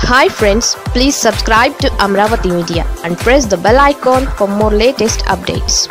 hi friends please subscribe to Amaravati media and press the bell icon for more latest updates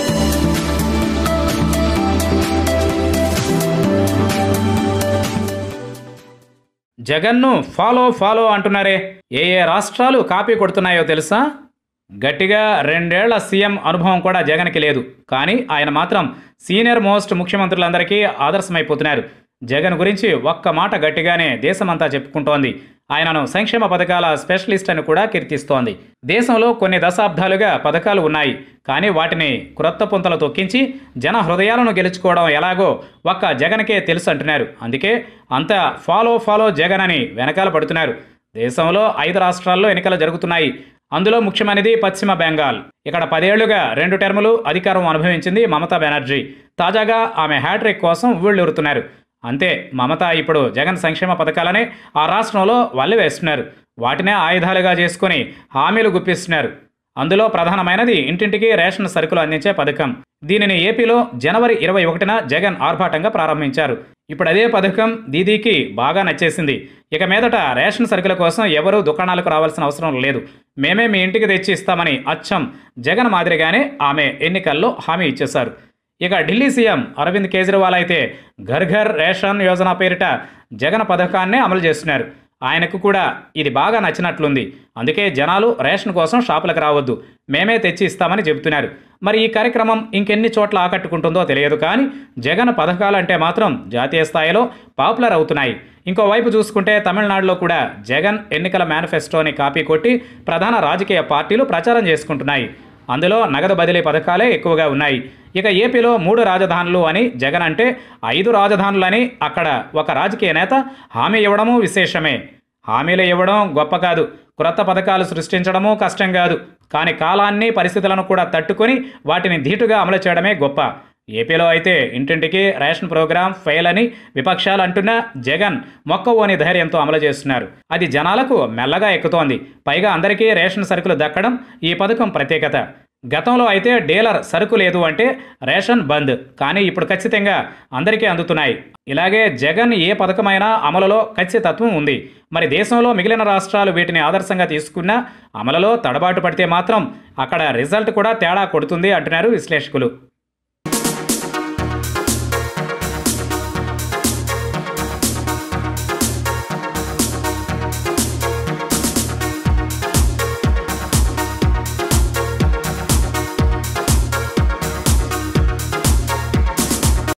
జగన్ను follow follow అంటున్నారే ఏ ఏ రాష్ట్రాలు copy కొడుతున్నాయో తెలుసా గట్టిగా రెండేళ్ల సీఎం అనుభవం కూడా జగన్కి లేదు కానీ ఆయన మాత్రం సీనియర్ మోస్ట్ ముఖ్యమంత్రులందరికీ ఆదర్శమైపోతున్నారు జగన్ గురించి ఒక్క మాట గట్టిగానే దేశమంతా చెప్పుకుంటోంది ఆయనను సంక్షేమ పథకాల స్పెషలిస్ట్ అని కూడా కీర్తిస్తోంది దేశంలో కొన్ని దశాబ్దాలుగా పథకాలు ఉన్నాయి కానీ వాటిని క్రొత్త పుంతలు తొక్కించి జన హృదయాలను గెలుచుకోవడం ఎలాగో ఒక్క జగన్కే తెలుసు అంటున్నారు అందుకే అంతా ఫాలో ఫాలో జగన్ అని వెనకాల పడుతున్నారు దేశంలో ఐదు రాష్ట్రాల్లో ఎన్నికలు జరుగుతున్నాయి అందులో ముఖ్యమైనది పశ్చిమ బెంగాల్ ఇక్కడ పదేళ్లుగా రెండు టర్ములు అధికారం అనుభవించింది మమతా బెనర్జీ తాజాగా ఆమె హ్యాట్రిక్ కోసం ఊళ్ళూరుతున్నారు అంతే మమత ఇప్పుడు జగన్ సంక్షేమ పథకాలనే ఆ రాష్ట్రంలో వల్లి వేస్తున్నారు వాటినే ఆయుధాలుగా చేసుకుని హామీలు గుప్పిస్తున్నారు అందులో ప్రధానమైనది ఇంటింటికి రేషన్ సరుకులు అందించే పథకం దీనిని ఏపీలో జనవరి ఇరవై ఒకటిన జగన్ ఆర్భాటంగా ప్రారంభించారు ఇప్పుడు అదే పథకం దీదీకి బాగా నచ్చేసింది ఇక మీదట రేషన్ సరుకుల కోసం ఎవరూ దుకాణాలకు రావాల్సిన అవసరం లేదు మేమే మీ ఇంటికి తెచ్చి ఇస్తామని అచ్చం జగన్ మాదిరిగానే ఆమె ఎన్నికల్లో హామీ ఇచ్చేశారు ఇక ఢిల్లీ సీఎం అరవింద్ కేజ్రీవాల్ అయితే ఘర్ ఘర్ రేషన్ యోజన పేరిట జగన్ పథకాన్నే అమలు చేస్తున్నారు ఆయనకు కూడా ఇది బాగా నచ్చినట్లుంది అందుకే జనాలు రేషన్ కోసం షాపులకు రావద్దు మేమే తెచ్చి ఇస్తామని చెబుతున్నారు మరి ఈ కార్యక్రమం ఇంకెన్ని చోట్ల ఆకట్టుకుంటుందో తెలియదు కానీ జగన్ పథకాలంటే మాత్రం జాతీయ స్థాయిలో పాపులర్ అవుతున్నాయి ఇంకోవైపు చూసుకుంటే తమిళనాడులో కూడా జగన్ ఎన్నికల మేనిఫెస్టోని కాపీ కొట్టి ప్రధాన రాజకీయ పార్టీలు ప్రచారం చేసుకుంటున్నాయి అందులో నగదు బదిలీ పథకాలే ఎక్కువగా ఉన్నాయి ఇక ఏపీలో మూడు రాజధానులు అని జగన్ అంటే ఐదు రాజధానులని అక్కడ ఒక రాజకీయ నేత హామీ ఇవ్వడము విశేషమే హామీలు ఇవ్వడం గొప్ప కాదు క్రొత్త పథకాలు సృష్టించడము కష్టం కాదు కానీ కాలాన్ని పరిస్థితులను కూడా తట్టుకొని వాటిని ధీటుగా అమలు చేయడమే గొప్ప ఏపీలో అయితే ఇంటింటికి రేషన్ ప్రోగ్రాం ఫెయిల్ అని విపక్షాలు అంటున్నా జగన్ మొక్కవోని ధైర్యంతో అమలు చేస్తున్నారు అది జనాలకు మెల్లగా ఎక్కుతోంది పైగా అందరికీ రేషన్ సరుకులు దక్కడం ఈ పథకం ప్రత్యేకత గతంలో అయితే డీలర్ సరుకు లేదు అంటే రేషన్ బంద్ కానీ ఇప్పుడు ఖచ్చితంగా అందరికీ అందుతున్నాయి ఇలాగే జగన్ ఏ పథకమైనా అమలులో ఖచ్చితత్వం ఉంది మరి దేశంలో మిగిలిన రాష్ట్రాలు వీటిని ఆదర్శంగా తీసుకున్నా అమలులో తడబాటు పడితే మాత్రం అక్కడ రిజల్ట్ కూడా తేడా కొడుతుంది అంటున్నారు విశ్లేషకులు